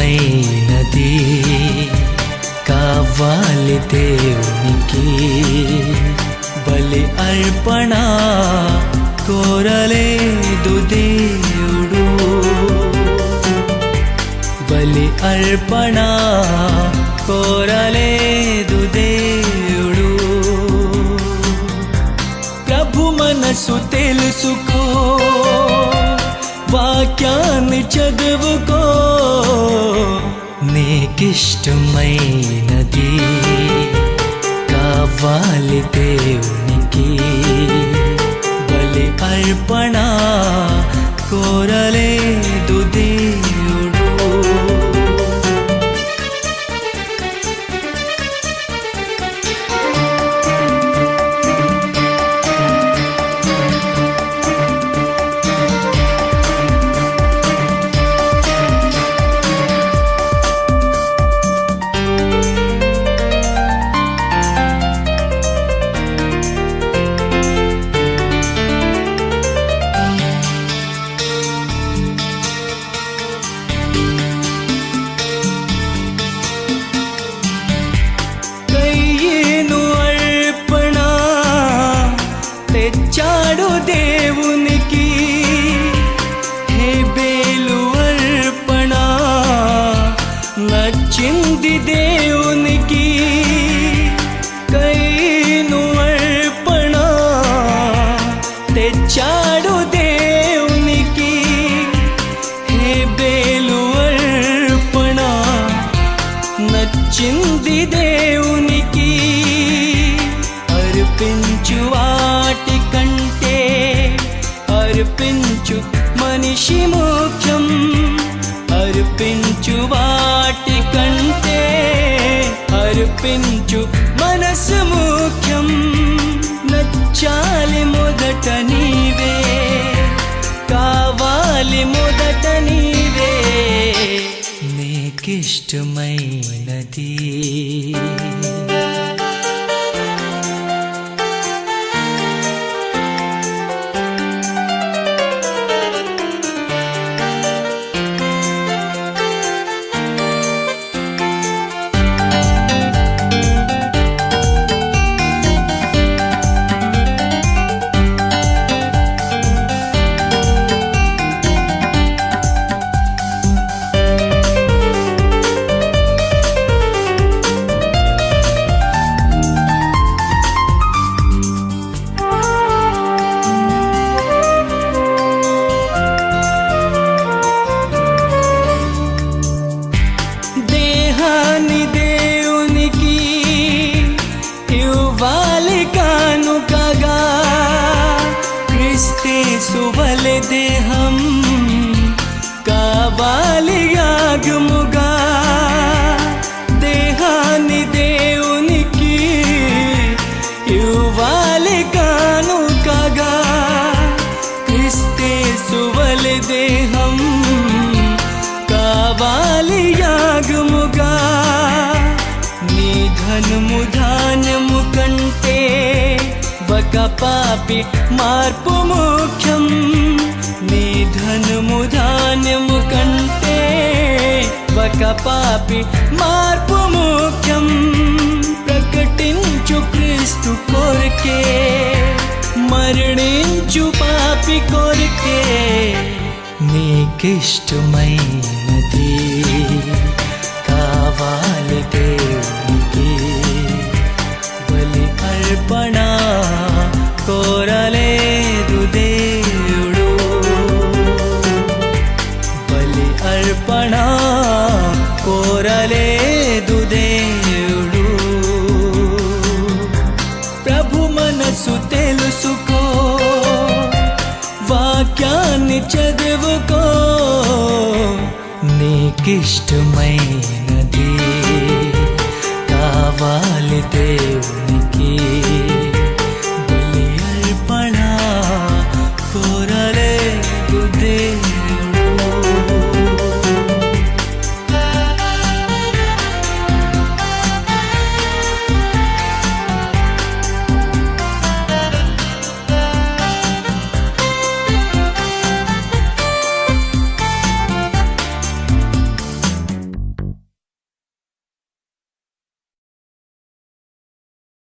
నీకిష్టమైనది కావాలి దేవునికి బలి అర్పణ కోరలేదు దేవుడు బలి అర్పణ కోరలేదు దేవుడు ప్రభు మనసు తెలుసుకో వాక్యాన్ని చదువుకో నీకిష్టమైనది కావాలి దేవునికి బలి అర్పణ కోరలేదు దేవుడు కయ్యేను అర్పణ తెచ్చాడు దేవునికి హేబేలు అర్పణ నచ్చింది దేవునికి కయ్యేను అర్పణ తెచ్చాడు దేవునికి హేబేలు అర్పణ నచ్చింది దేవునికి అర్పించు వాటి కంటే అర్పించు మనిషి ముఖ్యం అర్పించు వాటి కంటే అర్పించు మనసు ముఖ్యం నచ్చాలి మొదట నీవే కావాలి మొదట నీవే నీకిష్టమైనది దేహాన్ని దేవునికి ఇవ్వాలి కానుకగా క్రిస్తే సువలె దేహం కావాలి యాగముగా దేహాన్ని దేవునికి ఇవ్వాలి కానుకగా క్రిస్తే సువలె దేహం కావాలి యాగముగా నీ ధనము ధాన్యము కంటే ఒక పాపి మార్పు ముఖ్యం నీ ధనము ధాన్యము కంటే ఒక పాపి మార్పు ముఖ్యం ప్రకటించు క్రీస్తు కొరకే మరణించు పాపి కొరకే నీకిష్టమైనది కావాలి దేవునికి బలి అర్పణ కోరలేదు దేవుడు బలి అర్పణ కోరలేదు దేవుడు ప్రభు మనసు తెలుసుకో వాక్యాన్ని చదువుకో నీకిష్టమైనది కావాలి దేవునికి